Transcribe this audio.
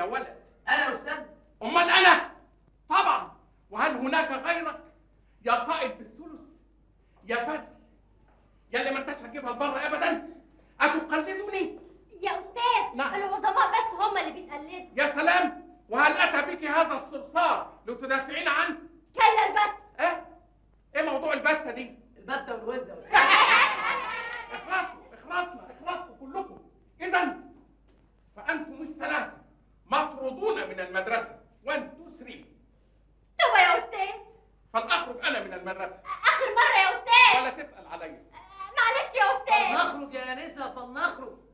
ولد انا استاذ امال انا طبعا وهل هناك غيرك يا صائد بالثلث يا فاسد يا اللي ما انتش هتجيبها لبره ابدا اتقلدني يا استاذ نعم. العظماء بس هم اللي بيتقلدوا يا سلام وهل اتى بك هذا الصرصار لتدافعين عنه كلا البت ايه ايه موضوع البته دي البته والوزه اخلصوا اخلصنا اخلصوا كلكم اذا فانتم الثلاثه مطرودون من المدرسه 1 2 3 طب يا استاذ فلاخرج انا من المدرسه اخر مره يا استاذ ولا تسال عليا معلش يا استاذ فلنخرج يا انسه فلنخرج